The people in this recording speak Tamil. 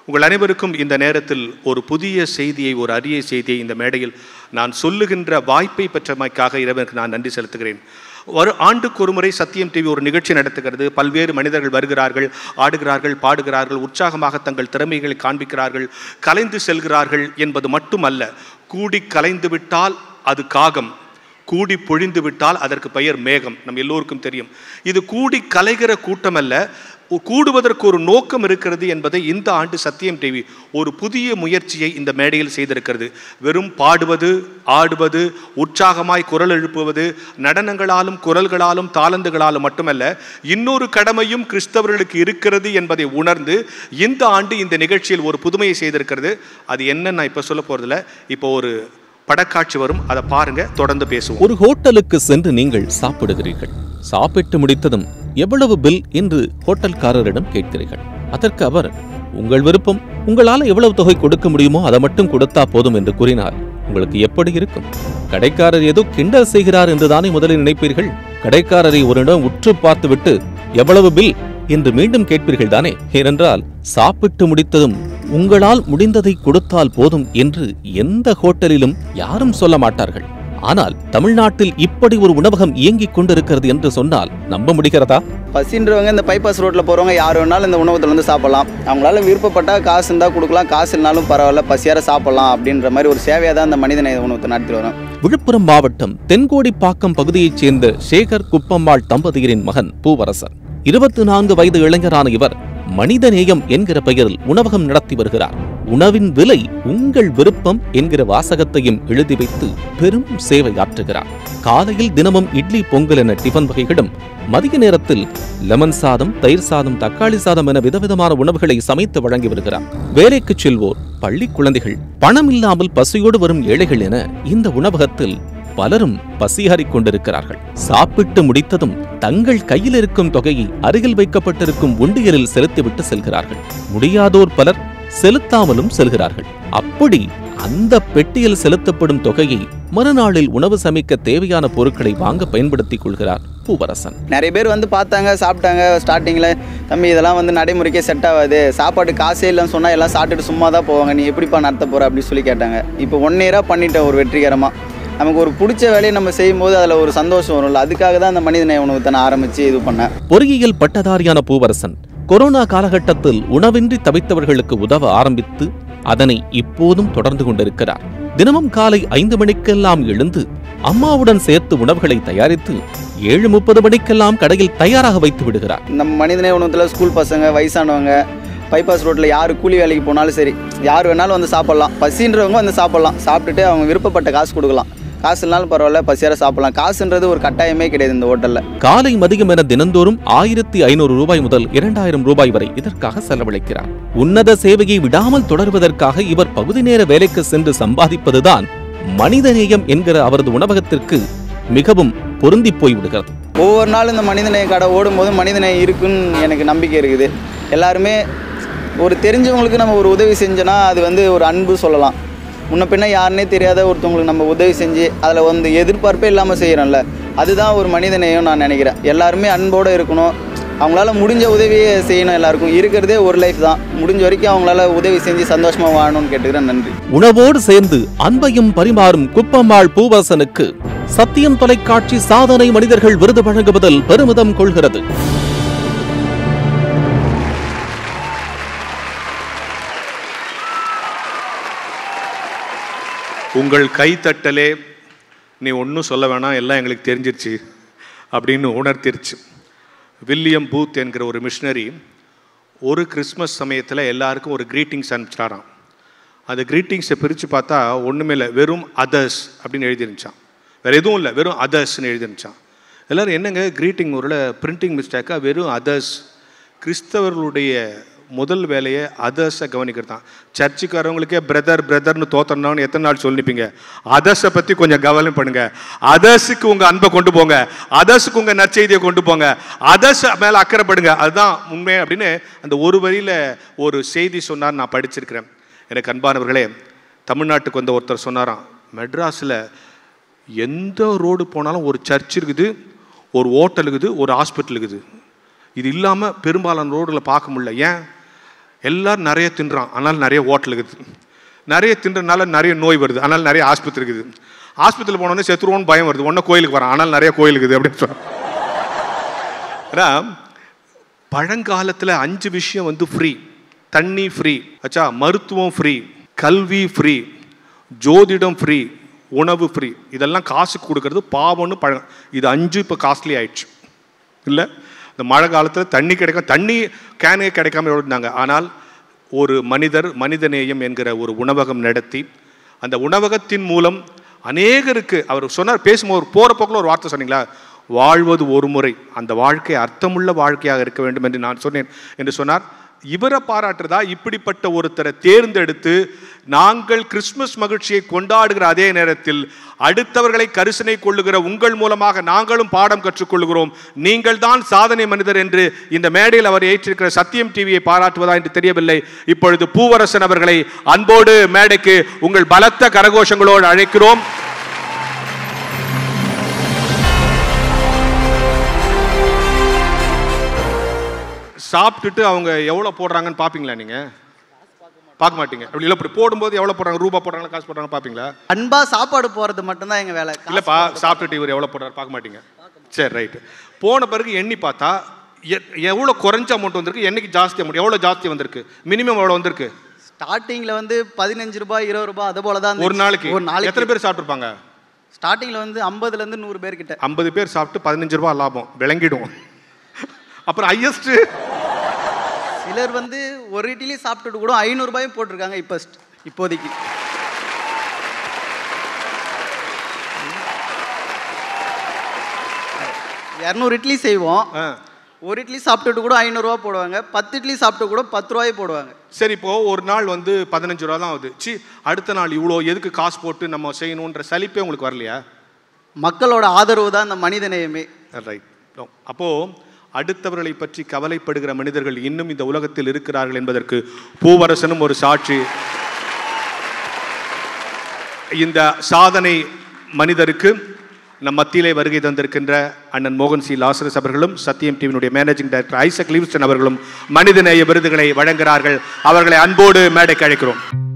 உங்கள் அனைவருக்கும் இந்த நேரத்தில் ஒரு புதிய செய்தியை ஒரு அரிய செய்தியை இந்த மேடையில் நான் சொல்லுகின்ற வாய்ப்பை பெற்றமைக்காக இறைவனுக்கு நான் நன்றி செலுத்துகிறேன் ஒரு ஆண்டுக்கு ஒரு முறை சத்தியம் டிவி ஒரு நிகழ்ச்சி நடத்துகிறது பல்வேறு மனிதர்கள் வருகிறார்கள் ஆடுகிறார்கள் பாடுகிறார்கள் உற்சாகமாக தங்கள் திறமைகளை காண்பிக்கிறார்கள் கலைந்து செல்கிறார்கள் என்பது மட்டுமல்ல கூடி கலைந்து விட்டால் அது காகம் கூடி பொழிந்து விட்டால் அதற்கு பெயர் மேகம் நம் எல்லோருக்கும் தெரியும் இது கூடி கலைகிற கூட்டம் அல்ல ஒ- கூடுவதற்கு ஒரு நோக்கம் இருக்கிறது என்பதை இந்த ஆண்டு சத்தியம் டிவி ஒரு புதிய முயற்சியை இந்த மேடையில் செய்திருக்கிறது வெறும் பாடுவது ஆடுவது உற்சாகமாய் குரல் எழுப்புவது நடனங்களாலும் குரல்களாலும் தாளந்துகளாலும் மட்டுமல்ல இன்னொரு கடமையும் கிறிஸ்தவர்களுக்கு இருக்கிறது என்பதை உணர்ந்து இந்த ஆண்டு இந்த நிகழ்ச்சியில் ஒரு புதுமையை செய்திருக்கிறது அது என்ன நான் இப்போ சொல்ல போறதில்ல இப்போ ஒரு படக்காட்சி வரும் அதை பாருங்க தொடர்ந்து பேசுவோம் ஒரு ஹோட்டலுக்கு சென்று நீங்கள் சாப்பிடுகிறீர்கள் சாப்பிட்டு முடித்ததும் எவ்வளவு பில் என்று ஹோட்டல்காரரிடம் கேட்கிறீர்கள் அதற்கு அவர் உங்கள் விருப்பம் உங்களால எவ்வளவு தொகை கொடுக்க முடியுமோ அதை மட்டும் கொடுத்தா போதும் என்று கூறினார் உங்களுக்கு எப்படி இருக்கும் கடைக்காரர் ஏதோ கிண்டல் செய்கிறார் என்றுதானே முதலில் நினைப்பீர்கள் கடைக்காரரை ஒரு இடம் உற்று பார்த்துவிட்டு எவ்வளவு பில் என்று மீண்டும் கேட்பீர்கள் தானே ஏனென்றால் சாப்பிட்டு முடித்ததும் உங்களால் முடிந்ததை கொடுத்தால் போதும் என்று எந்த ஹோட்டலிலும் யாரும் சொல்ல மாட்டார்கள் ஆனால் தமிழ்நாட்டில் இப்படி ஒரு உணவகம் இயங்கிக் கொண்டிருக்கிறது என்று சொன்னால் நம்ப முடிகிறதா பசின்றவங்க இந்த பைபாஸ் ரோட்டில் போகிறவங்க யார் வேணாலும் இந்த உணவகத்தில் வந்து சாப்பிடலாம் அவங்களால விருப்பப்பட்டால் காசு இருந்தால் கொடுக்கலாம் காசு இல்லைனாலும் பரவாயில்ல பசியார சாப்பிடலாம் அப்படின்ற மாதிரி ஒரு சேவையாக தான் இந்த மனிதநேய உணவகத்தை நடத்தி வரோம் விழுப்புரம் மாவட்டம் தென்கோடிப்பாக்கம் பகுதியைச் சேர்ந்த சேகர் குப்பம்மாள் தம்பதியரின் மகன் பூவரசன் இருபத்தி நான்கு வயது இளைஞரான இவர் மனிதநேயம் என்கிற பெயரில் உணவகம் நடத்தி வருகிறார் உணவின் விலை உங்கள் விருப்பம் என்கிற வாசகத்தையும் எழுதி வைத்து பெரும் சேவை ஆற்றுகிறார் காலையில் தினமும் இட்லி பொங்கல் என டிஃபன் வகைகளும் மதிய நேரத்தில் லெமன் சாதம் தயிர் சாதம் தக்காளி சாதம் என விதவிதமான உணவுகளை சமைத்து வழங்கி வருகிறார் வேலைக்கு செல்வோர் பள்ளி குழந்தைகள் பணம் இல்லாமல் பசியோடு வரும் ஏழைகள் என இந்த உணவகத்தில் பலரும் பசியாறிக் கொண்டிருக்கிறார்கள் சாப்பிட்டு முடித்ததும் தங்கள் கையில் இருக்கும் தொகையை அருகில் வைக்கப்பட்டிருக்கும் உண்டியலில் செலுத்திவிட்டு செல்கிறார்கள் முடியாதோர் பலர் செலுத்தாமலும் செல்கிறார்கள் அப்படி அந்த பெட்டியில் செலுத்தப்படும் தொகையை மறுநாளில் உணவு சமைக்க தேவையான பொருட்களை வாங்க பயன்படுத்திக் கொள்கிறார் பூவரசன் நிறைய பேர் வந்து பார்த்தாங்க சாப்பிட்டாங்க ஸ்டார்டிங்கில் தம்பி இதெல்லாம் வந்து நடைமுறைக்கே செட் ஆகாது சாப்பாடு காசே இல்லைன்னு சொன்னால் எல்லாம் சாப்பிட்டுட்டு சும்மா தான் போவாங்க நீ எப்படிப்பா நடத்த போகிற அப்படின்னு சொல்லி கேட்டாங்க இப்போ ஒன் இயராக பண்ணிட்டேன் ஒரு வெற்றிகரமாக நமக்கு ஒரு பிடிச்ச வேலையை நம்ம செய்யும்போது அதில் ஒரு சந்தோஷம் வரும்ல அதுக்காக தான் அந்த மனிதநேய உணவகத்தை நான் ஆரம்பித்து இது பண்ணேன் பொறியியல் பட்டதாரியான பூவரசன் கொரோனா காலகட்டத்தில் உணவின்றி தவித்தவர்களுக்கு உதவ ஆரம்பித்து அதனை இப்போதும் தொடர்ந்து கொண்டிருக்கிறார் தினமும் காலை ஐந்து மணிக்கெல்லாம் எழுந்து அம்மாவுடன் சேர்த்து உணவுகளை தயாரித்து ஏழு முப்பது மணிக்கெல்லாம் கடையில் தயாராக வைத்து விடுகிறார் நம்ம மனிதநேய உணவகத்தில் ஸ்கூல் பசங்க வயசானவங்க பைபாஸ் ரோட்டில் யார் கூலி வேலைக்கு போனாலும் சரி யார் வேணாலும் வந்து சாப்பிட்லாம் பசின்றவங்க வந்து சாப்பிட்லாம் சாப்பிட்டுட்டு அவங்க விருப்பப்பட்ட காசு கொடுக்கலாம் காசு இல்லைனாலும் பரவாயில்ல பசியார சாப்பிட்லாம் காசுன்றது ஒரு கட்டாயமே கிடையாது இந்த ஹோட்டலில் காலை மதியம் என தினந்தோறும் ஆயிரத்தி ஐநூறு ரூபாய் முதல் இரண்டாயிரம் ரூபாய் வரை இதற்காக செலவழிக்கிறார் உன்னத சேவையை விடாமல் தொடர்வதற்காக இவர் பகுதி நேர வேலைக்கு சென்று சம்பாதிப்பதுதான் மனிதநேயம் என்கிற அவரது உணவகத்திற்கு மிகவும் பொருந்தி போய்விடுகிறது ஒவ்வொரு நாளும் இந்த மனிதநேய கடை ஓடும்போது மனிதநேயம் இருக்குன்னு எனக்கு நம்பிக்கை இருக்குது எல்லாருமே ஒரு தெரிஞ்சவங்களுக்கு நம்ம ஒரு உதவி செஞ்சோன்னா அது வந்து ஒரு அன்பு சொல்லலாம் முன்ன பின்ன யாருனே தெரியாத ஒருத்தவங்களுக்கு நம்ம உதவி செஞ்சு அதில் வந்து எதிர்பார்ப்பே இல்லாமல் செய்கிறோம்ல அதுதான் ஒரு மனிதநேயம் நான் நினைக்கிறேன் எல்லாருமே அன்போடு இருக்கணும் அவங்களால முடிஞ்ச உதவியை செய்யணும் எல்லாருக்கும் இருக்கிறதே ஒரு லைஃப் தான் முடிஞ்ச வரைக்கும் அவங்களால உதவி செஞ்சு சந்தோஷமாக வாழணும்னு கேட்டுக்கிறேன் நன்றி உணவோடு சேர்ந்து அன்பையும் பரிமாறும் குப்பம்மாள் பூவரசனுக்கு சத்தியம் தொலைக்காட்சி சாதனை மனிதர்கள் விருது வழங்குவதில் பெருமிதம் கொள்கிறது உங்கள் கைத்தட்டலே நீ ஒன்றும் சொல்ல வேணாம் எல்லாம் எங்களுக்கு தெரிஞ்சிருச்சு அப்படின்னு உணர்த்திருச்சு வில்லியம் பூத் என்கிற ஒரு மிஷினரி ஒரு கிறிஸ்மஸ் சமயத்தில் எல்லாருக்கும் ஒரு கிரீட்டிங்ஸ் அனுப்பிச்சாராம் அந்த கிரீட்டிங்ஸை பிரித்து பார்த்தா ஒன்றுமே இல்லை வெறும் அதர்ஸ் அப்படின்னு எழுதிருந்துச்சான் வேறு எதுவும் இல்லை வெறும் அதர்ஸ்னு எழுதிருந்துச்சான் எல்லோரும் என்னங்க கிரீட்டிங் ஒரு பிரிண்டிங் மிஸ்டேக்காக வெறும் அதர்ஸ் கிறிஸ்தவர்களுடைய முதல் வேலையை அதர்ஸை கவனிக்கிறது தான் சர்ச்சுக்காரவங்களுக்கே பிரதர் பிரதர்னு தோத்தனான்னு எத்தனை நாள் சொல்லிப்பீங்க அதர்ஸை பற்றி கொஞ்சம் கவனம் பண்ணுங்க அதர்ஸுக்கு உங்கள் அன்பை கொண்டு போங்க அதர்ஸுக்கு உங்கள் நற்செய்தியை கொண்டு போங்க அதர்ஸ் மேலே அக்கறைப்படுங்க அதுதான் உண்மை அப்படின்னு அந்த ஒரு வரியில் ஒரு செய்தி சொன்னார் நான் படிச்சிருக்கிறேன் எனக்கு அன்பானவர்களே தமிழ்நாட்டுக்கு வந்த ஒருத்தர் சொன்னாராம் மெட்ராஸில் எந்த ரோடு போனாலும் ஒரு சர்ச் இருக்குது ஒரு ஹோட்டல் இருக்குது ஒரு ஹாஸ்பிட்டல் இருக்குது இது இல்லாமல் பெரும்பாலான ரோடுகளை பார்க்க முடியல ஏன் எல்லாரும் நிறைய தின்றான் ஆனால் நிறைய ஹோட்டல் இருக்குது நிறைய தின்றனால நிறைய நோய் வருது ஆனால் நிறைய ஆஸ்பத்திரி இருக்குது ஆஸ்பத்திரியில் போனோடனே செத்துருவோன்னு பயம் வருது ஒன்றும் கோயிலுக்கு வரான் ஆனால் நிறைய கோயில் இருக்குது அப்படின்னு சொல்கிறான் ஏன்னா பழங்காலத்தில் அஞ்சு விஷயம் வந்து ஃப்ரீ தண்ணி ஃப்ரீ ஆச்சா மருத்துவம் ஃப்ரீ கல்வி ஃப்ரீ ஜோதிடம் ஃப்ரீ உணவு ஃப்ரீ இதெல்லாம் காசுக்கு கொடுக்கறது பாவம்னு பழ இது அஞ்சு இப்போ காஸ்ட்லி ஆயிடுச்சு இல்லை இந்த மழை காலத்தில் தண்ணி கிடைக்கும் தண்ணி கேனே கிடைக்காம இருந்தாங்க ஆனால் ஒரு மனிதர் மனிதநேயம் என்கிற ஒரு உணவகம் நடத்தி அந்த உணவகத்தின் மூலம் அநேகருக்கு அவர் சொன்னார் பேசும்போது போகிற போக்கில் ஒரு வார்த்தை சொன்னீங்களா வாழ்வது ஒரு முறை அந்த வாழ்க்கை அர்த்தமுள்ள வாழ்க்கையாக இருக்க வேண்டும் என்று நான் சொன்னேன் என்று சொன்னார் இவரை பாராட்டுறதா இப்படிப்பட்ட ஒருத்தரை தேர்ந்தெடுத்து நாங்கள் கிறிஸ்துமஸ் மகிழ்ச்சியை கொண்டாடுகிற அதே நேரத்தில் அடுத்தவர்களை கரிசனை கொள்ளுகிற உங்கள் மூலமாக நாங்களும் பாடம் கற்றுக்கொள்கிறோம் நீங்கள் தான் சாதனை மனிதர் என்று இந்த மேடையில் அவர் ஏற்றிருக்கிற சத்தியம் டிவியை பாராட்டுவதா என்று தெரியவில்லை இப்பொழுது பூவரசன் அவர்களை அன்போடு மேடைக்கு உங்கள் பலத்த கரகோஷங்களோடு அழைக்கிறோம் சாப்பிட்டுட்டு அவங்க எவ்வளோ போடுறாங்கன்னு பார்ப்பீங்களா நீங்கள் பார்க்க மாட்டீங்க அப்படி இல்லை இப்படி போடும்போது எவ்வளோ போடுறாங்க ரூபா போடுறாங்களா காசு போடுறாங்க பார்ப்பீங்களா அன்பா சாப்பாடு போறது மட்டும்தான் எங்க வேலை இல்லைப்பா சாப்பிட்டுட்டு இவர் எவ்வளோ போடுறாரு பார்க்க மாட்டீங்க சரி ரைட்டு போன பிறகு எண்ணி பார்த்தா எ- எவ்வளோ குறைஞ்ச அமௌண்ட் வந்திருக்கு என்னைக்கு ஜாஸ்தி அமௌண்ட் எவ்வளோ ஜாஸ்தி வந்திருக்கு மினிமம் எவ்வளோ வந்திருக்கு ஸ்டார்டிங்ல வந்து பதினஞ்சு ரூபாய் இருபது ரூபாய் அது போல தான் ஒரு நாளைக்கு ஒரு நாளைக்கு எத்தனை பேர் சாப்பிட்ருப்பாங்க ஸ்டார்டிங்ல வந்து ஐம்பதுல இருந்து நூறு பேர் கிட்ட ஐம்பது பேர் சாப்பிட்டு பதினஞ்சு ரூபா லாபம் விளங்கிடும் அப்புறம் ஹையஸ்ட் சிலர் வந்து ஒரு இட்லி சாப்பிட்டுட்டு கூட ஐநூறு ரூபாயும் போட்டிருக்காங்க இப்போ st- இப்போதைக்கு இரநூறு இட்லி செய்வோம் ஒரு இட்லி சாப்பிட்டுட்டு கூட ஐநூறுரூவா போடுவாங்க பத்து இட்லி சாப்பிட்டு கூட பத்து ரூபாய் போடுவாங்க சரி இப்போ ஒரு நாள் வந்து பதினஞ்சு ரூபா தான் ஆகுது சி அடுத்த நாள் இவ்வளோ எதுக்கு காசு போட்டு நம்ம செய்யணுன்ற சலிப்பே உங்களுக்கு வரலையா மக்களோட ஆதரவு தான் இந்த மனித நேயமே ரைட் அப்போ அடுத்தவர்களை பற்றி கவலைப்படுகிற மனிதர்கள் இன்னும் இந்த உலகத்தில் இருக்கிறார்கள் என்பதற்கு பூவரசனும் ஒரு சாட்சி இந்த சாதனை மனிதருக்கு நம் மத்தியிலே வருகை தந்திருக்கின்ற அண்ணன் மோகன் சி லாசரஸ் அவர்களும் சத்தியம் டிவியினுடைய மேனேஜிங் டைரக்டர் ஐசக் லிவிஸ்டன் அவர்களும் மனிதநேய விருதுகளை வழங்குகிறார்கள் அவர்களை அன்போடு மேடைக்கு அழைக்கிறோம்